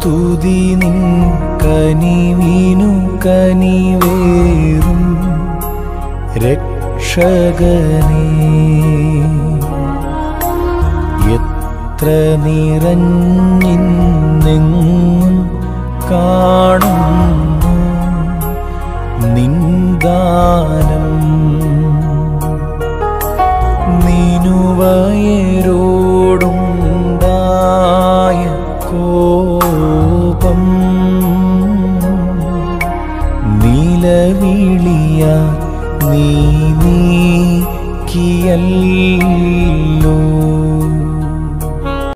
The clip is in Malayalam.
സ്തുതി നിൻ കനിവീനു കനിവേറും രക്ഷകനേ എത്ര നിറഞ്ഞിന്നെങ്ങും കാണുന്നു നിന്ദാനം നിനുവയരോടുണ്ടായ കോപം നിലവിളിയ നീ നീക്കിയല്ലോ